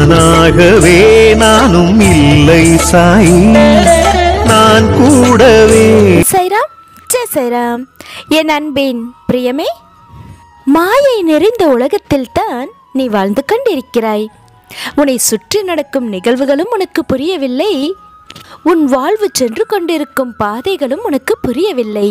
நானாகவே நானும் இல்லை சாய் நான் கூடவே சைராம் ஜெய் சைராம் என் அன்பின் பிரியமே மாயை நிறைந்த உலகத்தில் தான் நீ வாழ்ந்து கொண்டிருக்கிறாய் உன்னை சுற்றி நடக்கும் நிகழ்வுகளும் உனக்கு புரியவில்லை உன் வாழ்வு சென்று கொண்டிருக்கும் பாதைகளும் உனக்கு புரியவில்லை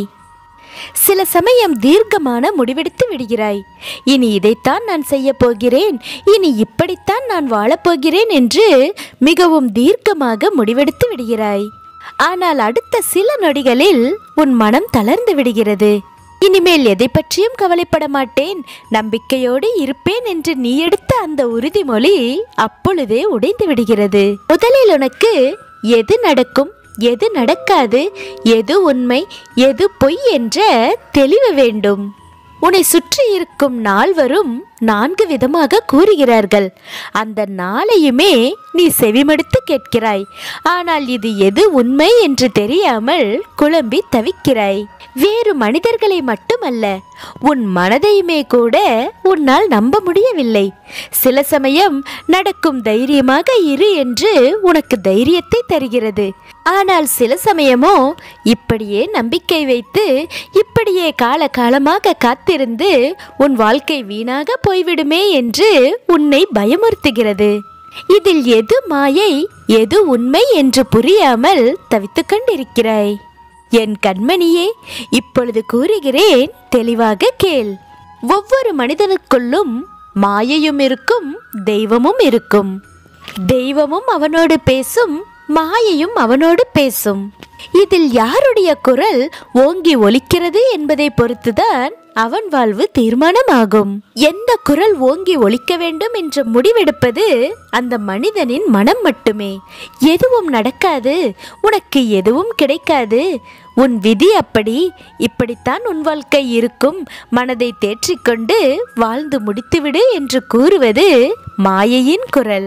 சில சமயம் தீர்க்கமான முடிவெடுத்து விடுகிறாய் இனி இதைத்தான் நான் செய்ய போகிறேன் இனி இப்படித்தான் நான் வாழப்போகிறேன் என்று மிகவும் தீர்க்கமாக முடிவெடுத்து விடுகிறாய் ஆனால் அடுத்த சில நொடிகளில் உன் மனம் தளர்ந்து விடுகிறது இனிமேல் எதை பற்றியும் கவலைப்பட மாட்டேன் நம்பிக்கையோடு இருப்பேன் என்று நீ எடுத்த அந்த உறுதிமொழி அப்பொழுதே உடைந்து விடுகிறது முதலில் உனக்கு எது நடக்கும் எது நடக்காது எது உண்மை எது பொய் என்ற தெளிவு வேண்டும் உன்னை சுற்றி இருக்கும் நால்வரும் நான்கு விதமாக கூறுகிறார்கள் அந்த நாளையுமே நீ செவிமடுத்து கேட்கிறாய் ஆனால் இது எது உண்மை என்று தெரியாமல் குழம்பி தவிக்கிறாய் வேறு மனிதர்களை மட்டுமல்ல உன் மனதையுமே கூட உன்னால் நம்ப முடியவில்லை சில சமயம் நடக்கும் தைரியமாக இரு என்று உனக்கு தைரியத்தை தருகிறது ஆனால் சில சமயமோ இப்படியே நம்பிக்கை வைத்து இப்படியே கால காலமாக காத்திருந்து உன் வாழ்க்கை வீணாக போய்விடுமே என்று உன்னை பயமுறுத்துகிறது இதில் எது மாயை எது உண்மை என்று புரியாமல் தவித்துக் கொண்டிருக்கிறாய் என் கண்மணியே இப்பொழுது கூறுகிறேன் தெளிவாக கேள் ஒவ்வொரு மனிதனுக்குள்ளும் மாயையும் இருக்கும் தெய்வமும் இருக்கும் தெய்வமும் அவனோடு பேசும் மாயையும் அவனோடு பேசும் இதில் யாருடைய குரல் ஓங்கி ஒலிக்கிறது என்பதை பொறுத்துதான் அவன் வாழ்வு தீர்மானமாகும் எந்த குரல் ஓங்கி ஒலிக்க வேண்டும் என்று முடிவெடுப்பது அந்த மனிதனின் மனம் மட்டுமே எதுவும் நடக்காது உனக்கு எதுவும் கிடைக்காது உன் விதி அப்படி இப்படித்தான் உன் வாழ்க்கை இருக்கும் மனதை தேற்றிக்கொண்டு வாழ்ந்து முடித்துவிடு என்று கூறுவது மாயையின் குரல்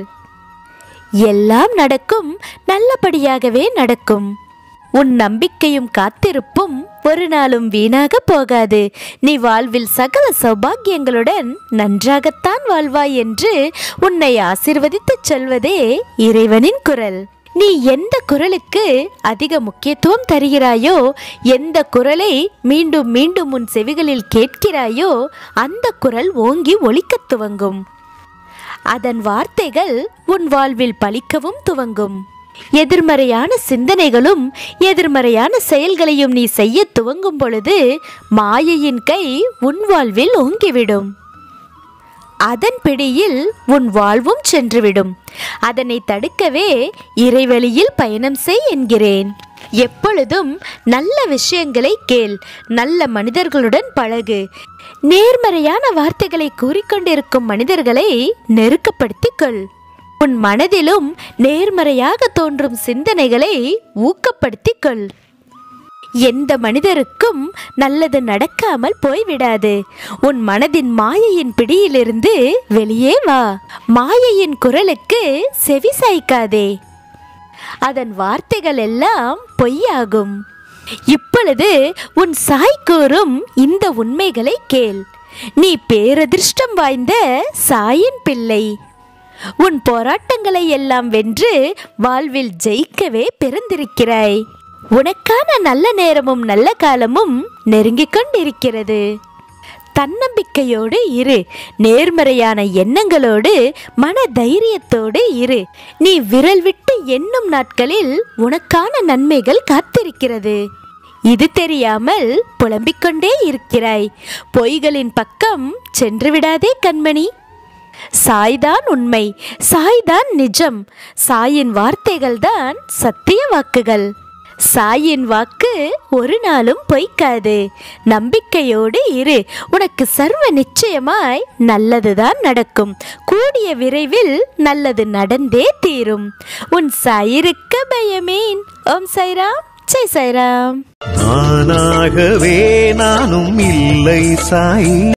எல்லாம் நடக்கும் நல்லபடியாகவே நடக்கும் உன் நம்பிக்கையும் காத்திருப்பும் ஒரு நாளும் வீணாக போகாது நீ வாழ்வில் சகல சௌபாகியங்களுடன் நன்றாகத்தான் வாழ்வாய் என்று உன்னை ஆசிர்வதித்துச் சொல்வதே இறைவனின் குரல் நீ எந்த குரலுக்கு அதிக முக்கியத்துவம் தருகிறாயோ எந்த குரலை மீண்டும் மீண்டும் உன் செவிகளில் கேட்கிறாயோ அந்த குரல் ஓங்கி ஒலிக்கத் துவங்கும் அதன் வார்த்தைகள் உன் வாழ்வில் பலிக்கவும் துவங்கும் எதிர்மறையான சிந்தனைகளும் எதிர்மறையான செயல்களையும் நீ செய்ய துவங்கும் பொழுது மாயையின் கை உன் வாழ்வில் ஓங்கிவிடும் அதன் பிடியில் உன் வாழ்வும் சென்றுவிடும் அதனை தடுக்கவே இறைவழியில் பயணம் செய் என்கிறேன் எப்பொழுதும் நல்ல விஷயங்களை கேள் நல்ல மனிதர்களுடன் பழகு நேர்மறையான வார்த்தைகளை கூறிக்கொண்டிருக்கும் மனிதர்களை நெருக்கப்படுத்திக் கொள் உன் மனதிலும் நேர்மறையாக தோன்றும் சிந்தனைகளை ஊக்கப்படுத்திக் கொள் எந்த மனிதருக்கும் நல்லது நடக்காமல் போய்விடாது உன் மனதின் மாயையின் பிடியிலிருந்து வெளியே வா மாயையின் குரலுக்கு செவி சாய்க்காதே அதன் வார்த்தைகள் எல்லாம் பொய்யாகும் இப்பொழுது உன் சாய் கூறும் இந்த உண்மைகளை கேள் நீ பேரதிர்ஷ்டம் வாய்ந்த சாயின் பிள்ளை உன் போராட்டங்களை எல்லாம் வென்று வாழ்வில் ஜெயிக்கவே பிறந்திருக்கிறாய் உனக்கான நல்ல நேரமும் நல்ல காலமும் நெருங்கிக் கொண்டிருக்கிறது தன்னம்பிக்கையோடு இரு நேர்மறையான எண்ணங்களோடு மன தைரியத்தோடு இரு நீ விரல் விட்டு எண்ணும் நாட்களில் உனக்கான நன்மைகள் காத்திருக்கிறது இது தெரியாமல் புலம்பிக் கொண்டே இருக்கிறாய் பொய்களின் பக்கம் சென்று விடாதே கண்மணி சாய்தான் உண்மை சாய்தான் நிஜம் சாயின் வார்த்தைகள் தான் சத்திய வாக்குகள் சாயின் வாக்கு ஒரு நாளும் பொய்க்காது நம்பிக்கையோடு இரு உனக்கு சர்வ நிச்சயமாய் நல்லதுதான் நடக்கும் கூடிய விரைவில் நல்லது நடந்தே தீரும் உன் சாயிருக்க பயமேன் ஓம் சைராம் ஜெய் சைராம் நானாகவே நானும் இல்லை சாய்